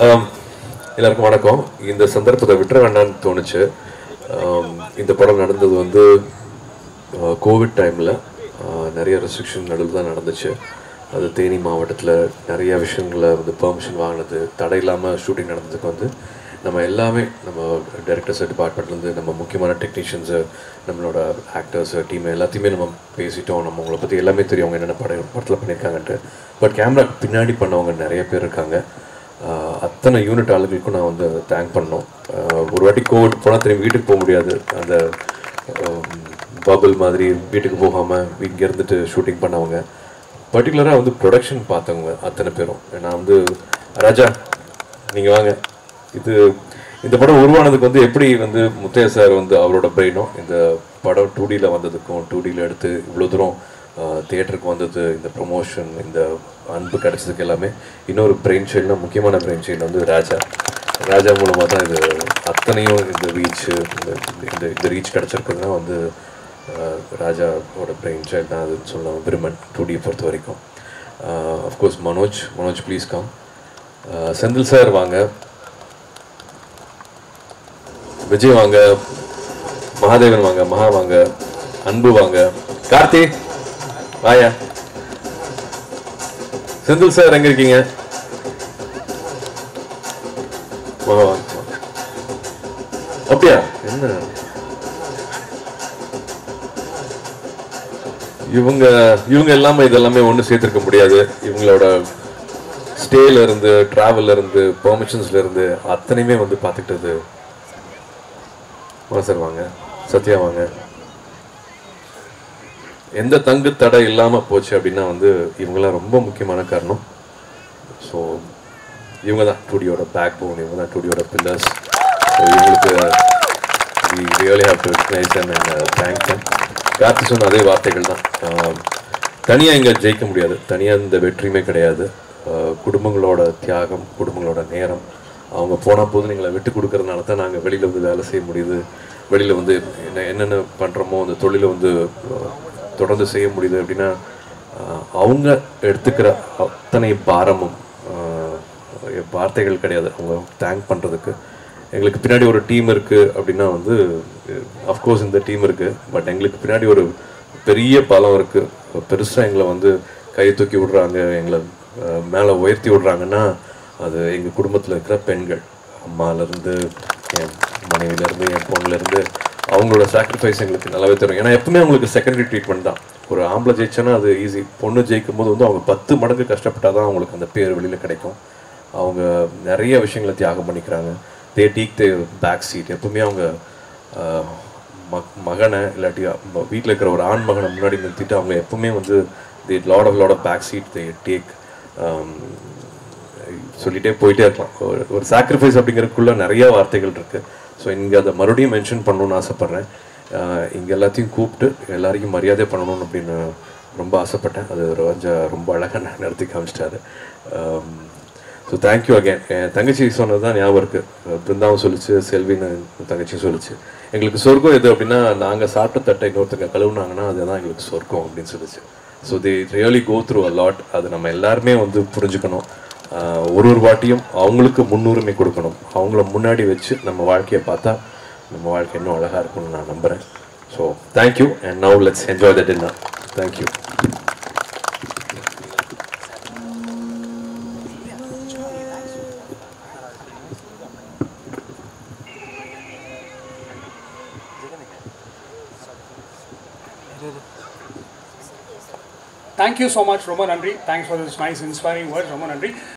ஆம், எல்லாருக்கும் வணக்கம் இந்த சந்தர்ப்பத்தை விட்டுற வேண்டாம்னு தோணுச்சு ஆம், இந்த படம் நடந்தது வந்து கோவிட் டைமில் நிறைய ரெஸ்ட்ரிக்ஷன் நடுவில் தான் நடந்துச்சு அது தேனி மாவட்டத்தில் நிறைய விஷயங்களை வந்து பெர்மிஷன் வாங்கினது தடை இல்லாமல் ஷூட்டிங் நடந்ததுக்கு வந்து நம்ம எல்லாமே நம்ம டைரக்டர்ஸ் டிபார்ட்மெண்ட்லேருந்து நம்ம முக்கியமான டெக்னீஷியன்ஸு நம்மளோட ஆக்டர்ஸ் டீம் எல்லாத்தையுமே நம்ம பேசிட்டோம் நம்ம உங்களை பற்றி எல்லாமே தெரியும் அவங்க என்னென்ன படம் படத்தில் பண்ணியிருக்காங்கன்ட்டு பட் கேமரா பின்னாடி பண்ணவங்க நிறைய பேர் இருக்காங்க ஆஹ் அத்தனை யூனிட் ஆளுகளுக்கும் நான் வந்து தேங்க் பண்ணோம் ஆஹ் ஒரு வாட்டி கோவிட் போனால் திரும்பி வீட்டுக்கு போக முடியாது அந்த பபிள் மாதிரி வீட்டுக்கு போகாமல் இங்கே இருந்துட்டு ஷூட்டிங் பண்ணவங்க பர்டிகுலராக வந்து ப்ரொடக்ஷன் பார்த்தவங்க அத்தனை பேரும் நான் வந்து ராஜா நீங்கள் வாங்க இது இந்த படம் உருவானதுக்கு வந்து எப்படி வந்து முத்தையா சார் வந்து அவரோட பிரெயினும் இந்த படம் டூ டியில் வந்ததுக்கும் டூ டியில் எடுத்து இவ்வளோ தூரம் தியேட்டருக்கு வந்தது இந்த ப்ரொமோஷன் இந்த அன்பு கிடைச்சதுக்கு எல்லாமே இன்னொரு பிரெயின் சைல்டுனா முக்கியமான பிரெயின் சைல்டு வந்து ராஜா ராஜா மூலமாக தான் இது அத்தனையும் இந்த ரீச் இந்த இந்த இந்த ரீச் கிடச்சிருக்குதுன்னா வந்து ஆஹ், ராஜாவோட பிரெயின் சைல்டு தான் அதுன்னு சொல்லலாம் விருமன் டூ டி பொறுத்த வரைக்கும் of course Manoj Manoj please come Senthil sir வாங்க விஜய் வாங்க மகாதேவன் வாங்க மகா வாங்க அன்பு வாங்க கார்த்தி வாயா செந்தில் சார் எங்க இருக்கீங்க மகா வாங்க அப்படியா என்ன இவங்க இவங்க எல்லாமே இதெல்லாமே ஒன்று சேர்த்திருக்க முடியாது இவங்களோட ஸ்டேல இருந்து டிராவல்ல இருந்து பெர்மிஷன்ஸ்ல இருந்து அத்தனையுமே வந்து பார்த்துக்கிட்டது சார் வாங்க சத்யா வாங்க எந்த தங்கு தடை இல்லாமல் போச்சு அப்படின்னா வந்து இவங்கெல்லாம் ரொம்ப முக்கியமான காரணம் ஸோ இவங்க தான் டூடியோட பேக் போன் இவங்க தான் டூடியோட பில்லர்ஸ் ஸோ இவங்களுக்கு we really have to recognise and thank them Karthi சொன்ன அதே வார்த்தைகள் தான் தனியாக இங்கே ஜெயிக்க முடியாது தனியாக இந்த வெற்றியுமே கிடையாது ஆஹ் குடும்பங்களோட தியாகம் குடும்பங்களோட நேரம் அவங்க போன போது எங்களை விட்டு கொடுக்கறதுனால தான் நாங்கள் வெளியில் வந்து வேலை செய்ய முடியுது வெளியில் வந்து என்ன என்னென்ன பண்ணுறோமோ அந்த தொழிலை வந்து ஆஹ் தொடர்ந்து செய்ய முடியுது அப்படின்னா ஆஹ் அவங்க எடுத்துக்கிற அத்தனை பாரமும் ஆஹ் வார்த்தைகள் கிடையாது அவங்க தேங்க் பண்ணுறதுக்கு எங்களுக்கு பின்னாடி ஒரு டீம் இருக்குது அப்படின்னா வந்து அஃப்கோர்ஸ் இந்த டீம் இருக்குது பட் எங்களுக்கு பின்னாடி ஒரு பெரிய பலம் இருக்குது பெருசாக எங்களை வந்து கை தூக்கி விடுறாங்க எங்களை மேலே உயர்த்தி விடுறாங்கன்னா அது எங்கள் குடும்பத்தில் இருக்கிற பெண்கள் அம்மாலேருந்து என் மனைவிலேருந்து என் பொண்ணுலேருந்து அவங்களோட சாக்ரிஃபைஸ் எங்களுக்கு நல்லாவே தரும் ஏன்னா எப்பவுமே அவங்களுக்கு செகண்டரி ட்ரீட்மெண்ட் தான் ஒரு ஆம்பளை ஜெயிச்சோன்னா அது ஈஸி பொண்ணு ஜெயிக்கும் போது வந்து அவங்க பத்து மடங்கு கஷ்டப்பட்டால் தான் அவங்களுக்கு அந்த பேர் வெளியில் கிடைக்கும் அவங்க நிறைய விஷயங்களை தியாகம் பண்ணிக்கிறாங்க தே டீக் தே பேக் சீட் எப்பவுமே அவங்க ஆஹ், மக் மகனை இல்லாட்டி வீட்டில் இருக்கிற ஒரு ஆண் மகனை முன்னாடி நிறுத்திட்டு அவங்க எப்பவுமே வந்து the lot of lot of back seat they take சொல்லிட்டே போயிட்டே இருக்கலாம் ஒரு ஒரு சாக்ரிஃபைஸ் அப்படிங்கிறதுக்குள்ள நிறைய வார்த்தைகள் இருக்கு ஸோ இங்கே அதை மறுபடியும் மென்ஷன் பண்ணணும்னு ஆசைப்பட்றேன் இங்கே எல்லாத்தையும் கூப்பிட்டு எல்லாரையும் மரியாதை பண்ணணும் அப்படின்னு ரொம்ப ஆசைப்பட்டேன் அது ரோஜா ரொம்ப அழகாக நடத்தி காமிச்சிட்டாரு ஸோ தேங்க்யூ அகேன் என் தங்கச்சி சொன்னது தான் ஞாபகம் இருக்குது பிருந்தாவும் சொல்லிச்சு செல்வின்னு என் தங்கச்சியும் சொல்லிச்சு எங்களுக்கு சொர்க்கம் எது அப்படின்னா நாங்கள் சாப்பிட்ட தட்டை இன்னொருத்தங்க கழுவுனாங்கன்னா அதுதான் எங்களுக்கு சொர்க்கம் அப்படின்னு சொல்லிச்சு so the really go through a lot அது நம்ம எல்லாருமே வந்து புரிஞ்சுக்கணும் ஆஹ் ஒரு ஒரு வாட்டியும் அவங்களுக்கு முன்னுரிமை கொடுக்கணும் அவங்கள முன்னாடி வச்சு நம்ம வாழ்க்கையை பார்த்தா நம்ம வாழ்க்கை இன்னும் அழகாக இருக்கும்னு நான் நம்புகிறேன் so thank you and now let's enjoy the dinner thank you thank you so much ரொம்ப நன்றி thanks for this nice inspiring words ரொம்ப நன்றி